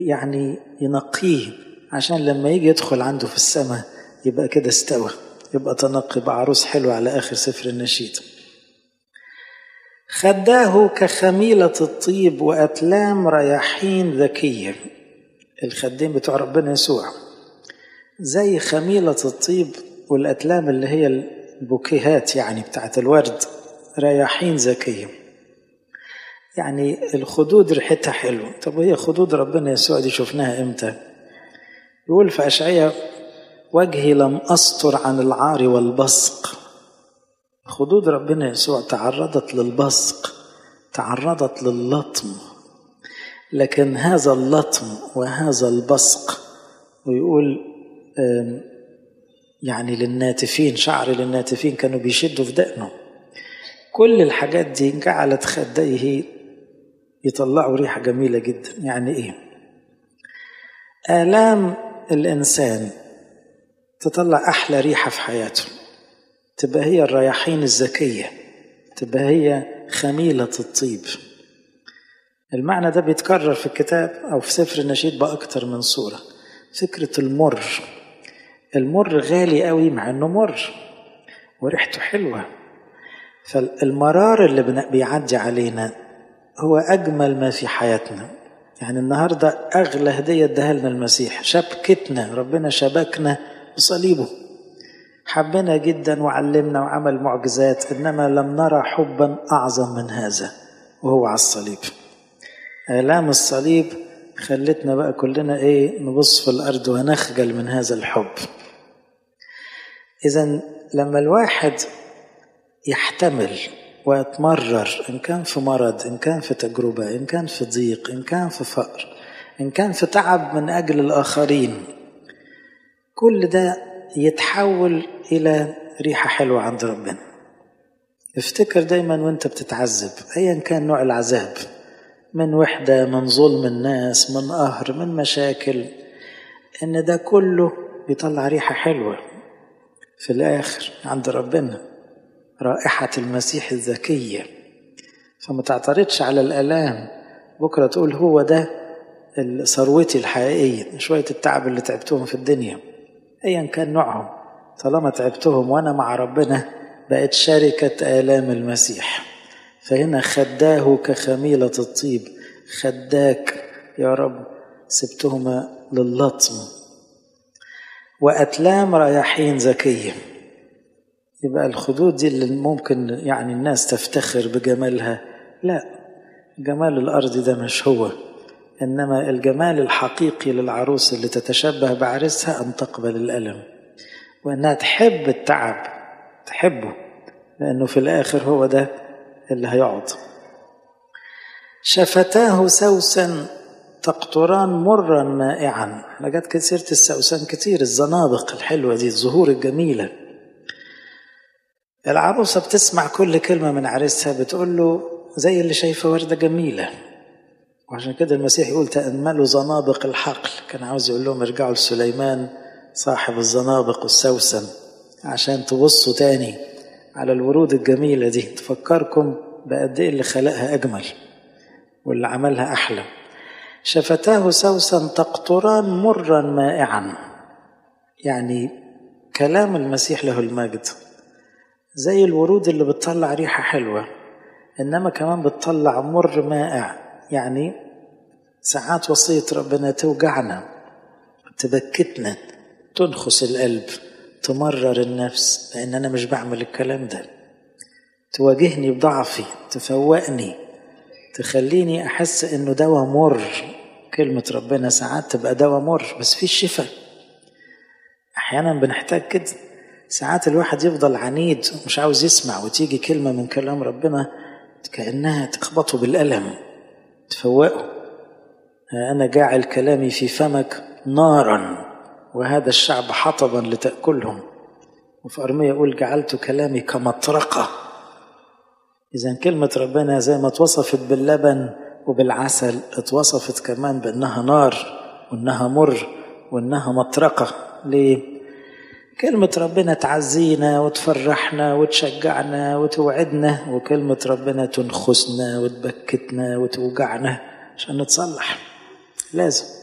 يعني ينقيه عشان لما يجي يدخل عنده في السماء يبقى كده استوى يبقى تنقي بعروس حلو على آخر سفر النشيد خداه كخميلة الطيب وأتلام رياحين ذكية الخدين بتوع ربنا يسوع زي خميلة الطيب والأتلام اللي هي البوكيهات يعني بتاعت الورد رياحين ذكية يعني الخدود ريحتها حلوة طب وهي خدود ربنا يسوع دي شفناها امتى يقول في أشعية وجهي لم أستر عن العار والبصق خدود ربنا يسوع تعرضت للبصق تعرضت للطم لكن هذا اللطم وهذا البصق ويقول يعني للناتفين شعر للناتفين كانوا بيشدوا في دقنه كل الحاجات دي جعلت خديه يطلعوا ريحة جميلة جدا يعني ايه آلام الإنسان تطلع أحلى ريحة في حياته تبقى هي الرياحين الذكية تبقى هي خميلة الطيب المعنى ده بيتكرر في الكتاب أو في سفر النشيد بأكتر من صورة فكرة المر المر غالي قوي مع انه مر وريحته حلوة فالمرار اللي بيعدي علينا هو أجمل ما في حياتنا يعني النهاردة أغلى هدية اداها لنا المسيح شبكتنا ربنا شبكنا بصليبه حبنا جدا وعلمنا وعمل معجزات إنما لم نرى حبا أعظم من هذا وهو على الصليب آلام الصليب خلتنا بقى كلنا إيه نبص في الأرض ونخجل من هذا الحب إذا لما الواحد يحتمل ويتمرر إن كان في مرض إن كان في تجربة إن كان في ضيق إن كان في فقر إن كان في تعب من أجل الآخرين كل ده يتحول إلى ريحة حلوة عند ربنا افتكر دايما وانت بتتعذب ايا كان نوع العذاب من وحدة من ظلم الناس من قهر من مشاكل ان ده كله بيطلع ريحة حلوة في الاخر عند ربنا رائحة المسيح الذكية فما تعترضش على الالام بكرة تقول هو ده ثروتي الحقيقية شوية التعب اللي تعبتهم في الدنيا ايا كان نوعهم طالما تعبتهم وانا مع ربنا بقت شركة آلام المسيح فهنا خداه كخميلة الطيب خداك يا رب سبتهما للطم وأتلام رياحين زكية يبقى الخدود دي اللي ممكن يعني الناس تفتخر بجمالها لا جمال الأرض ده مش هو إنما الجمال الحقيقي للعروس اللي تتشبه بعرسها أن تقبل الألم وإنها تحب التعب تحبه لأنه في الآخر هو ده اللي هيقعد شفتاه سوسا تقطران مرا مائعا لقد كده سيرة السوسن كتير الزنابق الحلوة دي الزهور الجميلة العروسة بتسمع كل كلمة من عريسها بتقول له زي اللي شايفة وردة جميلة وعشان كده المسيح يقول تأملوا زنابق الحقل كان عاوز يقول لهم ارجعوا لسليمان صاحب الزنابق والسوسن عشان تبصوا تاني على الورود الجميلة دي تفكركم بقد ايه اللي خلقها أجمل واللي عملها أحلى شفتاه سوسا تقطران مرا مائعا يعني كلام المسيح له المجد زي الورود اللي بتطلع ريحة حلوة إنما كمان بتطلع مر مائع يعني ساعات وصية ربنا توجعنا تبكتنا تنخس القلب تمرر النفس لأن أنا مش بعمل الكلام ده تواجهني بضعفي تفوقني تخليني أحس إنه دواء مر كلمة ربنا ساعات تبقى دواء مر بس في الشفاء أحيانا بنحتاج كده ساعات الواحد يفضل عنيد ومش عاوز يسمع وتيجي كلمة من كلام ربنا كأنها تخبطه بالألم تفوقه أنا جاعل كلامي في فمك نارا وهذا الشعب حطبا لتأكلهم وفي أرمية يقول جعلت كلامي كمطرقة إذا كلمة ربنا زي ما اتوصفت باللبن وبالعسل اتوصفت كمان بأنها نار وأنها مر وأنها مطرقة ليه؟ كلمة ربنا تعزينا وتفرحنا وتشجعنا وتوعدنا وكلمة ربنا تنخسنا وتبكتنا وتوجعنا عشان نتصلح لازم